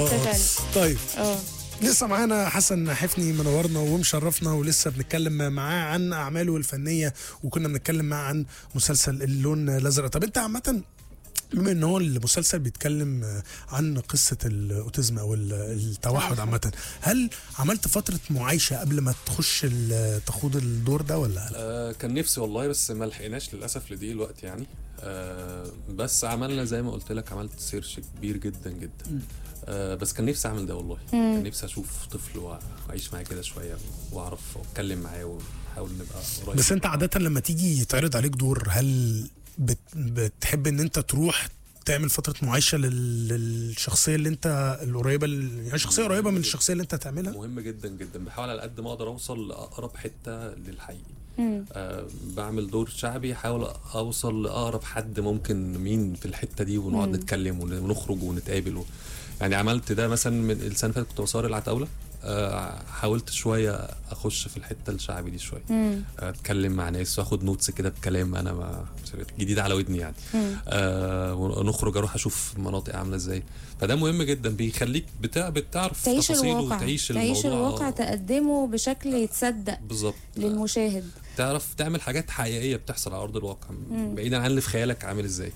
حته تانية طيب اه لسه معانا حسن حفني منورنا ومشرفنا ولسه بنتكلم معاه عن اعماله الفنيه وكنا بنتكلم معاه عن مسلسل اللون الازرق طب انت عامه بما ان هو المسلسل بيتكلم عن قصه الاوتيزم او ال- التوحد عامه هل عملت فتره معايشه قبل ما تخش ال- تخوض الدور ده ولا لا آه كان نفسي والله بس ما لحقناش للاسف لدي الوقت يعني آه بس عملنا زي ما قلت لك عملت سيرش كبير جدا جدا آه بس كان نفسي اعمل ده والله كان نفسي اشوف طفل واعيش معاه كده شويه واعرف اتكلم معاه ونحاول نبقى قريب بس انت عاده لما تيجي يتعرض عليك دور هل بت بتحب ان انت تروح تعمل فتره معايشه لل- للشخصيه اللي انت القريبه ال- يعني شخصيه قريبه من الشخصيه اللي انت هتعملها مهم جدا جدا بحاول على قد ما اقدر اوصل لاقرب حته للحقيقي آه بعمل دور شعبي احاول اوصل لاقرب حد ممكن مين في الحته دي ونقعد نتكلم ون- ونخرج ونتقابل و... يعني عملت ده مثلا من السنه اللي فاتت كنت بصور العتاوله آه حاولت شويه اخش في الحته الشعبي دي شويه آه، اتكلم مع ناس واخد نوتس كده بكلام انا ما جديد على ودني يعني آه ونخرج اروح اشوف مناطق عامله ازاي فده مهم جدا بيخليك بتاع بتعرف تعيش تفاصيله الواقع وتعيش تعيش الموضوع الواقع تقدمه بشكل يتصدق بالظبط للمشاهد تعرف تعمل حاجات حقيقيه بتحصل على ارض الواقع بعيدا عن اللي في خيالك عامل ازاي